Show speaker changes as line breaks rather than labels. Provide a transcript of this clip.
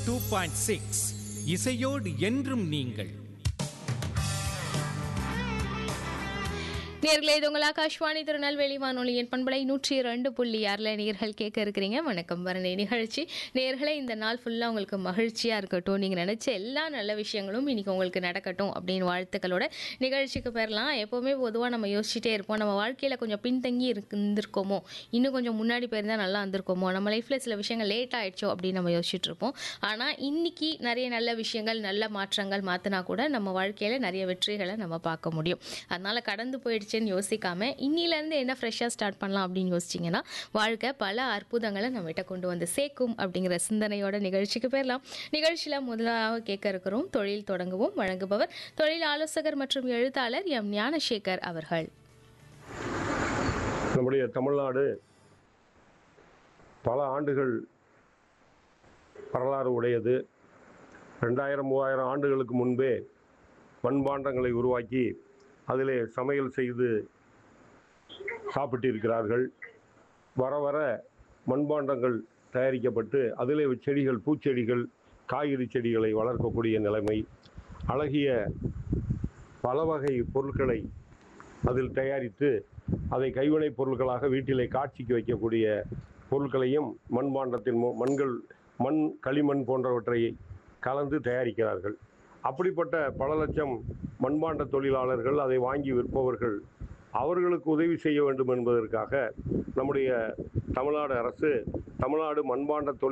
two point six இசையோடு என்றும் நீங்கள்
நேர்களே இது உங்கள் ஆகாஷ்வாணி திருநெல்வேலி வானொலியின் பண்பலை நூற்றி இரண்டு புள்ளி ஆறில் நேர்கள் கேட்க இருக்கிறீங்க வணக்கம் வரணை நிகழ்ச்சி நேர்களே இந்த நாள் ஃபுல்லாக உங்களுக்கு மகிழ்ச்சியாக இருக்கட்டும் நீங்கள் நினச்ச எல்லா நல்ல விஷயங்களும் இன்னைக்கு உங்களுக்கு நடக்கட்டும் அப்படின்னு வாழ்த்துக்களோட நிகழ்ச்சிக்கு பெறலாம் எப்போவுமே பொதுவாக நம்ம யோசிச்சுட்டே இருப்போம் நம்ம வாழ்க்கையில் கொஞ்சம் பின்தங்கி இருக்கு இருந்திருக்கோமோ இன்னும் கொஞ்சம் முன்னாடி போயிருந்தால் நல்லா இருந்திருக்கோமோ நம்ம லைஃப்பில் சில விஷயங்கள் லேட் ஆயிடுச்சோ அப்படின்னு நம்ம யோசிச்சுட்டு இருப்போம் ஆனால் இன்னைக்கு நிறைய நல்ல விஷயங்கள் நல்ல மாற்றங்கள் மாற்றினா கூட நம்ம வாழ்க்கையில் நிறைய வெற்றிகளை நம்ம பார்க்க முடியும் அதனால் கடந்து போயிடுச்சுன்னு யோசிக்காம இன்னிலேருந்து என்ன ஃப்ரெஷ்ஷாக ஸ்டார்ட் பண்ணலாம் அப்படின்னு யோசிச்சிங்கன்னா வாழ்க்கை பல அற்புதங்களை நம்மகிட்ட கொண்டு வந்து சேர்க்கும் அப்படிங்கிற சிந்தனையோட நிகழ்ச்சிக்கு போயிடலாம் நிகழ்ச்சியில் முதலாக கேட்க இருக்கிறோம் தொழில் தொடங்குவோம் வழங்குபவர் தொழில் ஆலோசகர் மற்றும் எழுத்தாளர் எம் ஞானசேகர் அவர்கள்
நம்முடைய தமிழ்நாடு பல ஆண்டுகள் வரலாறு உடையது ரெண்டாயிரம் மூவாயிரம் ஆண்டுகளுக்கு முன்பே மண்பாண்டங்களை உருவாக்கி அதிலே சமையல் செய்து சாப்பிட்டிருக்கிறார்கள் வர வர மண்பாண்டங்கள் தயாரிக்கப்பட்டு அதிலே செடிகள் பூச்செடிகள் காய்கறி செடிகளை வளர்க்கக்கூடிய நிலைமை அழகிய பல வகை பொருட்களை அதில் தயாரித்து அதை கைவினைப் பொருட்களாக வீட்டிலே காட்சிக்கு வைக்கக்கூடிய பொருட்களையும் மண்பாண்டத்தின் மூ- மண்கள் மண் களிமண் போன்றவற்றை கலந்து தயாரிக்கிறார்கள் அப்படிப்பட்ட பல லட்சம் மண்பாண்ட தொழிலாளர்கள் அதை வாங்கி விற்பவர்கள் அவர்களுக்கு உதவி செய்ய வேண்டும் என்பதற்காக நம்முடைய தமிழ்நாடு அரசு தமிழ்நாடு மண்பாண்ட தொழில்